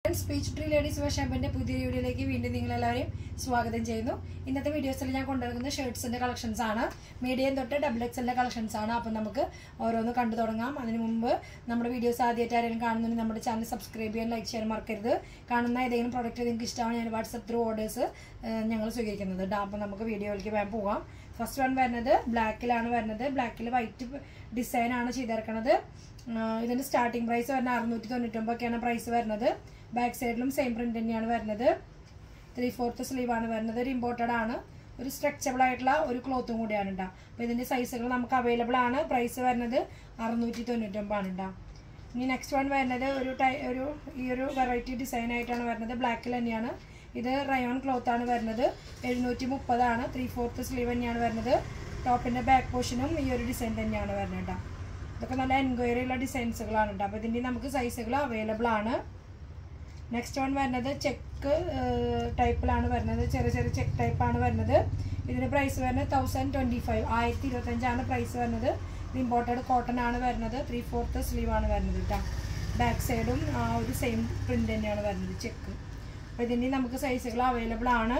speech tree ladies വർഷാപ്പിന്റെ പുതിയ വീഡിയോയിലേക്ക് വീണ്ടും നിങ്ങളെല്ലാവരെയും സ്വാഗതം ചെയ്യുന്നു ഇന്നത്തെ വീഡിയോസിൽ ഞാൻ കൊണ്ടുവരുന്നത് ഷർട്ട്സിന്റെ കളക്ഷൻസ് ആണ് മീഡിയം തൊട്ട് ഡബിൾ എക്സലിന്റെ കളക്ഷൻസ് ആണ് അപ്പം നമുക്ക് ഓരോന്ന് കണ്ടു തുടങ്ങാം അതിന് മുമ്പ് നമ്മുടെ വീഡിയോസ് ആദ്യമായിട്ട് ആരെങ്കിലും കാണുന്നുണ്ടെങ്കിൽ നമ്മുടെ ചാനൽ സബ്സ്ക്രൈബ് ചെയ്യാൻ ലൈക്ക് ചെയ്യാൻ മറക്കരുത് കാണുന്ന ഏതെങ്കിലും പ്രോഡക്റ്റ് നിങ്ങൾക്ക് ഇഷ്ടമാണ് ഞാൻ വാട്സപ്പ് ത്രൂ ഓർഡേഴ്സ് ഞങ്ങൾ സ്വീകരിക്കുന്നത് ടാ അപ്പം നമുക്ക് വീഡിയോയിലേക്ക് വേഗം പോകാം ഫസ്റ്റ് വൺ വരുന്നത് ബ്ലാക്കിലാണ് വരുന്നത് ബ്ലാക്കിൽ വൈറ്റ് ഡിസൈൻ ആണ് ചെയ്തിരിക്കുന്നത് ഇതിന്റെ സ്റ്റാർട്ടിംഗ് പ്രൈസ് വരുന്നത് അറുന്നൂറ്റി തൊണ്ണൂറ്റൊമ്പതൊക്കെയാണ് പ്രൈസ് വരുന്നത് ബാക്ക് സൈഡിലും സെയിം പ്രിന്റ് തന്നെയാണ് വരുന്നത് ത്രീ ഫോർത്ത് സ്ലീവ് ആണ് വരുന്നത് ഒരു ഇമ്പോർട്ടഡ് ആണ് ഒരു സ്ട്രെച്ചബിൾ ആയിട്ടുള്ള ഒരു ക്ലോത്തും കൂടിയാണ് ഉണ്ടാ അപ്പോൾ ഇതിന്റെ സൈസുകൾ നമുക്ക് അവൈലബിൾ ആണ് പ്രൈസ് വരുന്നത് അറുന്നൂറ്റി തൊണ്ണൂറ്റൊമ്പതാണ് ഉണ്ടാ ഇനി നെക്സ്റ്റ് വൺ വരുന്നത് ഒരു ടൈ ഒരു ഈ ഒരു വെറൈറ്റി ഡിസൈൻ ആയിട്ടാണ് വരുന്നത് ബ്ലാക്കിൽ തന്നെയാണ് ഇത് റയോൺ ക്ലോത്ത് ആണ് വരുന്നത് എഴുന്നൂറ്റി മുപ്പതാണ് ത്രീ ഫോർത്ത് സ്ലീവ് തന്നെയാണ് വരുന്നത് ടോപ്പിന്റെ ബാക്ക് പോർഷനും ഈ ഒരു ഡിസൈൻ തന്നെയാണ് വരുന്നത് കേട്ടോ ഇതൊക്കെ നല്ല എൻക്വയറി ഉള്ള ഡിസൈൻസുകളാണ് കേട്ടോ അപ്പോൾ ഇതിൻ്റെ നമുക്ക് സൈസുകൾ അവൈലബിൾ ആണ് നെക്സ്റ്റ് വൺ വരുന്നത് ചെക്ക് ടൈപ്പിലാണ് വരുന്നത് ചെറിയ ചെറിയ ചെക്ക് ടൈപ്പാണ് വരുന്നത് ഇതിന് പ്രൈസ് വരുന്നത് തൗസൻഡ് ട്വൻറ്റി ഫൈവ് ആയിരത്തി ഇരുപത്തഞ്ചാണ് പ്രൈസ് വരുന്നത് ഇത് ഇമ്പോർട്ടഡ് കോട്ടൺ ആണ് വരുന്നത് ത്രീ ഫോർത്ത് സ്ലീവ് ആണ് വരുന്നത് കേട്ടോ ബാക്ക് സൈഡും ആ ഒരു സെയിം പ്രിൻ്റ് തന്നെയാണ് വരുന്നത് ചെക്ക് അപ്പോൾ ഇതിൻ്റെ നമുക്ക് സൈസുകൾ അവൈലബിൾ ആണ്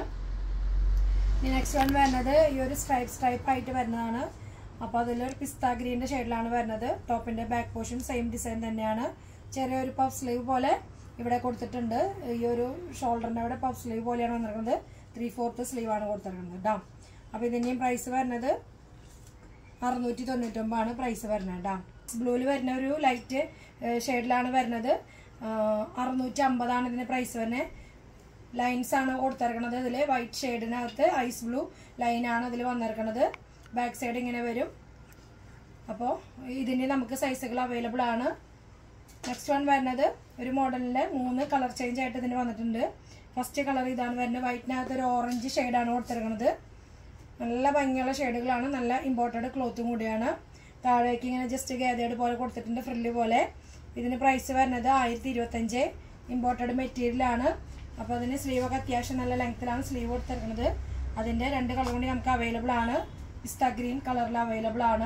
ഇനി നെക്സ്റ്റ് വൺ വരുന്നത് ഈ ഒരു സ്ട്രൈപ്പ് സ്ട്രൈപ്പ് ആയിട്ട് വരുന്നതാണ് അപ്പോൾ അതിലൊരു പിസ്ത ഗ്രീൻ്റെ ഷെയ്ഡിലാണ് വരുന്നത് ടോപ്പിൻ്റെ ബാക്ക് പോർഷൻ സെയിം ഡിസൈൻ തന്നെയാണ് ചെറിയൊരു പഫ് സ്ലീവ് പോലെ ഇവിടെ കൊടുത്തിട്ടുണ്ട് ഈ ഒരു ഷോൾഡറിൻ്റെ അവിടെ പഫ് സ്ലീവ് പോലെയാണ് വന്നിരിക്കുന്നത് ത്രീ ഫോർത്ത് സ്ലീവ് ആണ് കൊടുത്തിരിക്കുന്നത് കേട്ടോ അപ്പോൾ ഇതിൻ്റെയും പ്രൈസ് വരുന്നത് അറുന്നൂറ്റി തൊണ്ണൂറ്റൊമ്പതാണ് പ്രൈസ് വരുന്നത് കേട്ടോ ബ്ലൂവിൽ വരുന്ന ഒരു ലൈറ്റ് ഷെയ്ഡിലാണ് വരുന്നത് അറുന്നൂറ്റി അമ്പതാണ് ഇതിൻ്റെ പ്രൈസ് വരുന്നത് ലൈൻസ് ആണ് കൊടുത്തിരിക്കുന്നത് ഇതിൽ വൈറ്റ് ഷെയ്ഡിനകത്ത് ഐസ് ബ്ലൂ ലൈനാണ് ഇതിൽ വന്നിരിക്കുന്നത് ബാക്ക് സൈഡ് ഇങ്ങനെ വരും അപ്പോൾ ഇതിൻ്റെ നമുക്ക് സൈസുകൾ അവൈലബിൾ ആണ് നെക്സ്റ്റ് വൺ വരുന്നത് ഒരു മോഡലിൻ്റെ മൂന്ന് കളർ ചേഞ്ച് ആയിട്ട് ഇതിന് വന്നിട്ടുണ്ട് ഫസ്റ്റ് കളർ ഇതാണ് വരുന്നത് വൈറ്റിനകത്ത് ഒരു ഓറഞ്ച് ഷെയ്ഡാണ് കൊടുത്തിരിക്കുന്നത് നല്ല ഭംഗിയുള്ള ഷെയ്ഡുകളാണ് നല്ല ഇമ്പോർട്ടഡ് ക്ലോത്തും കൂടിയാണ് താഴേക്ക് ഇങ്ങനെ ജസ്റ്റ് ഗേതേഡ് പോലെ കൊടുത്തിട്ടുണ്ട് ഫ്രില്ല് പോലെ ഇതിന് പ്രൈസ് വരുന്നത് ആയിരത്തി ഇരുപത്തഞ്ച് ഇമ്പോർട്ടഡ് മെറ്റീരിയലാണ് അപ്പോൾ അതിന് സ്ലീവൊക്കെ അത്യാവശ്യം നല്ല ലെങ്ത്തിലാണ് സ്ലീവ് കൊടുത്തിരിക്കുന്നത് അതിൻ്റെ രണ്ട് കളർ കൂടി നമുക്ക് അവൈലബിൾ ആണ് പിസ്ത ഗ്രീൻ കളറിൽ അവൈലബിൾ ആണ്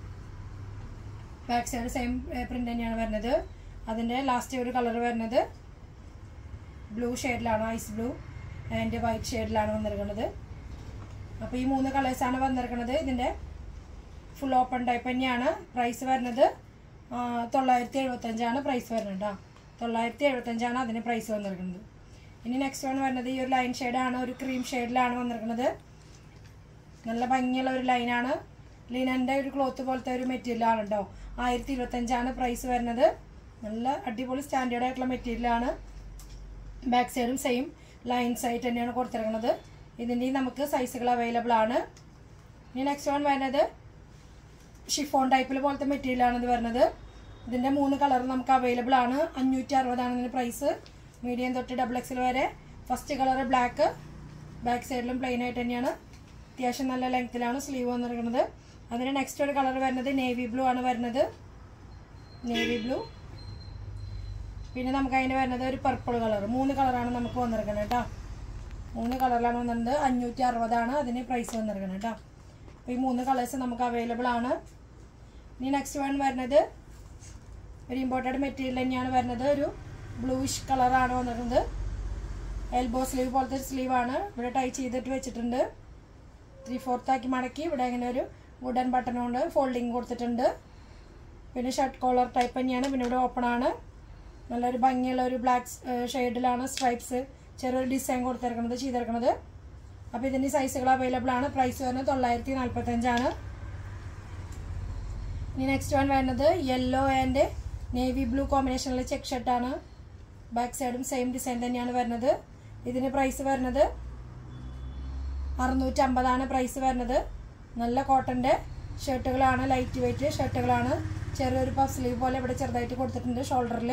ബാക്ക് സൈഡ് സെയിം പ്രിൻ്റ് തന്നെയാണ് വരുന്നത് അതിൻ്റെ ലാസ്റ്റ് ഒരു കളർ വരുന്നത് ബ്ലൂ ഷെയ്ഡിലാണ് ഐസ് ബ്ലൂ ആൻഡ് വൈറ്റ് ഷെയ്ഡിലാണ് വന്നിരിക്കുന്നത് അപ്പോൾ ഈ മൂന്ന് കളേഴ്സാണ് വന്നിരിക്കുന്നത് ഇതിൻ്റെ ഫുൾ ഓപ്പൺ ടൈപ്പ് തന്നെയാണ് പ്രൈസ് വരുന്നത് തൊള്ളായിരത്തി എഴുപത്തഞ്ചാണ് പ്രൈസ് വരുന്നത് കേട്ടോ തൊള്ളായിരത്തി എഴുപത്തഞ്ചാണ് അതിന് പ്രൈസ് വന്നിരിക്കുന്നത് ഇനി നെക്സ്റ്റ് വൺ വരുന്നത് ഈ ഒരു ലൈൻ ഷെയ്ഡാണ് ഒരു ക്രീം ഷെയ്ഡിലാണ് വന്നിരിക്കുന്നത് നല്ല ഭംഗിയുള്ള ഒരു ലൈനാണ് ലിനൻ്റെ ഒരു ക്ലോത്ത് പോലത്തെ ഒരു മെറ്റീരിയലാണ് കേട്ടോ ആയിരത്തി ഇരുപത്തഞ്ചാണ് പ്രൈസ് വരുന്നത് നല്ല അടിപൊളി സ്റ്റാൻഡേർഡ് ആയിട്ടുള്ള മെറ്റീരിയലാണ് ബാക്ക് സൈഡും സെയിം ലൈൻസ് ആയിട്ട് തന്നെയാണ് കൊടുത്തിരിക്കുന്നത് ഇതിൻ്റെ നമുക്ക് സൈസുകൾ അവൈലബിൾ ആണ് ഇനി നെക്സ്റ്റ് വൺ വരുന്നത് ഷിഫോൺ ടൈപ്പിൽ പോലത്തെ മെറ്റീരിയലാണ് ഇത് വരുന്നത് ഇതിൻ്റെ മൂന്ന് കളർ നമുക്ക് അവൈലബിൾ ആണ് അഞ്ഞൂറ്റി അറുപതാണ് ഇതിൻ്റെ പ്രൈസ് മീഡിയം തൊട്ട് ഡബിൾ എക്സൽ വരെ ഫസ്റ്റ് കളർ ബ്ലാക്ക് ബാക്ക് സൈഡിലും പ്ലെയിൻ ആയിട്ട് തന്നെയാണ് അത്യാവശ്യം നല്ല ലെങ്ത്തിലാണ് സ്ലീവ് വന്നിരിക്കുന്നത് അതിന് നെക്സ്റ്റ് ഒരു കളർ വരുന്നത് നേവി ബ്ലൂ ആണ് വരുന്നത് നേവി ബ്ലൂ പിന്നെ നമുക്ക് അതിന് വരുന്നത് ഒരു പർപ്പിൾ കളർ മൂന്ന് കളറാണ് നമുക്ക് വന്നിരിക്കുന്നത് കേട്ടോ മൂന്ന് കളറിലാണ് വന്നിരുന്നത് അഞ്ഞൂറ്റി അറുപതാണ് അതിന് പ്രൈസ് വന്നിരിക്കുന്നത് കേട്ടോ അപ്പോൾ ഈ മൂന്ന് കളേഴ്സ് നമുക്ക് അവൈലബിൾ ആണ് ഇനി നെക്സ്റ്റ് വൺ വരുന്നത് ഒരു ഇമ്പോർട്ടഡ് മെറ്റീരിയൽ തന്നെയാണ് വരുന്നത് ഒരു ബ്ലൂയിഷ് കളറാണ് വന്നിരുന്നത് എൽബോ സ്ലീവ് പോലത്തെ സ്ലീവാണ് ഇവിടെ ടൈ ചെയ്തിട്ട് വെച്ചിട്ടുണ്ട് ത്രീ ഫോർത്ത് ആക്കി മടക്കി ഇവിടെ ഇങ്ങനെ ഒരു വുഡൻ ബട്ടൺ കൊണ്ട് ഫോൾഡിങ് കൊടുത്തിട്ടുണ്ട് പിന്നെ ഷർട്ട് കോളർ ടൈപ്പ് തന്നെയാണ് പിന്നെ ഇവിടെ ഓപ്പൺ ആണ് നല്ലൊരു ഭംഗിയുള്ള ഒരു ബ്ലാക്ക് ഷെയ്ഡിലാണ് സ്ട്രൈപ്സ് ചെറിയൊരു ഡിസൈൻ കൊടുത്തിരിക്കുന്നത് ചെയ്തിരിക്കുന്നത് അപ്പോൾ ഇതിൻ്റെ സൈസുകൾ അവൈലബിൾ ആണ് പ്രൈസ് വരുന്നത് തൊള്ളായിരത്തി നാൽപ്പത്തഞ്ചാണ് ഇനി നെക്സ്റ്റ് വൺ വരുന്നത് യെല്ലോ ആൻഡ് നേവി ബ്ലൂ കോമ്പിനേഷനിലെ ചെക്ക് ഷർട്ടാണ് ബാക്ക് സൈഡും സെയിം ഡിസൈൻ തന്നെയാണ് വരുന്നത് ഇതിന് പ്രൈസ് വരുന്നത് അറുന്നൂറ്റി അമ്പതാണ് പ്രൈസ് വരുന്നത് നല്ല കോട്ടൻ്റെ ഷർട്ടുകളാണ് ലൈറ്റ് വെയിറ്റ് ഷർട്ടുകളാണ് ചെറിയൊരു പഫ് സ്ലീവ് പോലെ ഇവിടെ ചെറുതായിട്ട് കൊടുത്തിട്ടുണ്ട് ഷോൾഡറിൽ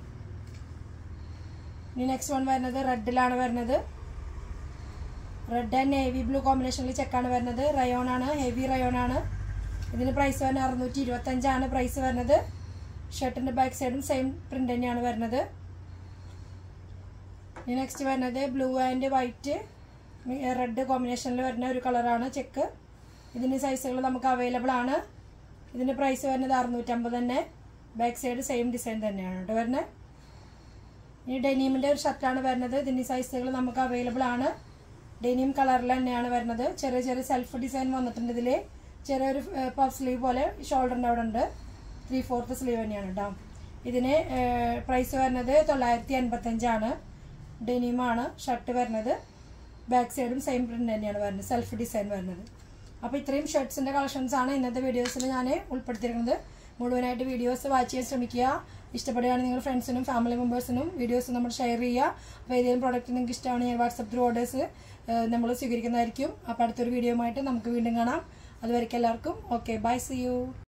ഇനി നെക്സ്റ്റ് വൺ വരുന്നത് റെഡിലാണ് വരുന്നത് റെഡ് ആൻഡ് നേവി ബ്ലൂ കോമ്പിനേഷനിൽ ചെക്കാണ് വരുന്നത് റയോൺ ആണ് ഹെവി റയോൺ ആണ് ഇതിന് പ്രൈസ് വരുന്നത് അറുന്നൂറ്റി ഇരുപത്തഞ്ചാണ് പ്രൈസ് വരുന്നത് ഷർട്ടിൻ്റെ ബാക്ക് സൈഡും സെയിം പ്രിൻ്റ് തന്നെയാണ് വരുന്നത് ഇനി നെക്സ്റ്റ് വരുന്നത് ബ്ലൂ ആൻഡ് വൈറ്റ് റെഡ് കോമ്പിനേഷനിൽ വരുന്ന ഒരു കളറാണ് ചെക്ക് ഇതിൻ്റെ സൈസുകൾ നമുക്ക് അവൈലബിൾ ആണ് ഇതിൻ്റെ പ്രൈസ് വരുന്നത് അറുന്നൂറ്റമ്പത് തന്നെ ബാക്ക് സൈഡ് സെയിം ഡിസൈൻ തന്നെയാണ് കേട്ടോ വരുന്നത് ഇനി ഡെനീമിൻ്റെ ഒരു ഷർട്ടാണ് വരുന്നത് ഇതിൻ്റെ സൈസുകൾ നമുക്ക് അവൈലബിൾ ആണ് ഡെനിം കളറിൽ തന്നെയാണ് വരുന്നത് ചെറിയ ചെറിയ സെൽഫ് ഡിസൈൻ വന്നിട്ടുണ്ട് ഇതിൽ ചെറിയൊരു പഫ് സ്ലീവ് പോലെ ഷോൾഡറിൻ്റെ അവിടെ ഉണ്ട് ത്രീ ഫോർത്ത് സ്ലീവ് തന്നെയാണ് കേട്ടോ ഇതിന് പ്രൈസ് വരുന്നത് തൊള്ളായിരത്തി എൺപത്തഞ്ചാണ് ഡെനിമാണ് ഷർട്ട് വരുന്നത് ബാക്ക് സൈഡും സെയിം പ്രിൻ്റ് തന്നെയാണ് വരുന്നത് സെൽഫ് ഡിസൈൻ വരുന്നത് അപ്പോൾ ഇത്രയും ഷർട്ട്സിൻ്റെ കളക്ഷൻസ് ആണ് ഇന്നത്തെ വീഡിയോസിൽ ഞാൻ ഉൾപ്പെടുത്തിയിരിക്കുന്നത് മുഴുവനായിട്ട് വീഡിയോസ് വാച്ച് ചെയ്യാൻ ശ്രമിക്കുക ഇഷ്ടപ്പെടുകയാണെങ്കിൽ നിങ്ങൾ ഫ്രണ്ട്സിനും ഫാമിലി മെമ്പേഴ്സിനും വീഡിയോസ് നമ്മൾ ഷെയർ ചെയ്യുക അപ്പോൾ ഏതെങ്കിലും പ്രോഡക്റ്റ് നിങ്ങൾക്ക് ഇഷ്ടമാണെങ്കിൽ വാട്സപ്പ് ത്രൂ ഓർഡേഴ്സ് നമ്മൾ സ്വീകരിക്കുന്നതായിരിക്കും അപ്പോൾ അടുത്തൊരു വീഡിയോ ആയിട്ട് നമുക്ക് വീണ്ടും കാണാം അതുവരെയ്ക്ക് എല്ലാവർക്കും ഓക്കെ ബൈ സി യു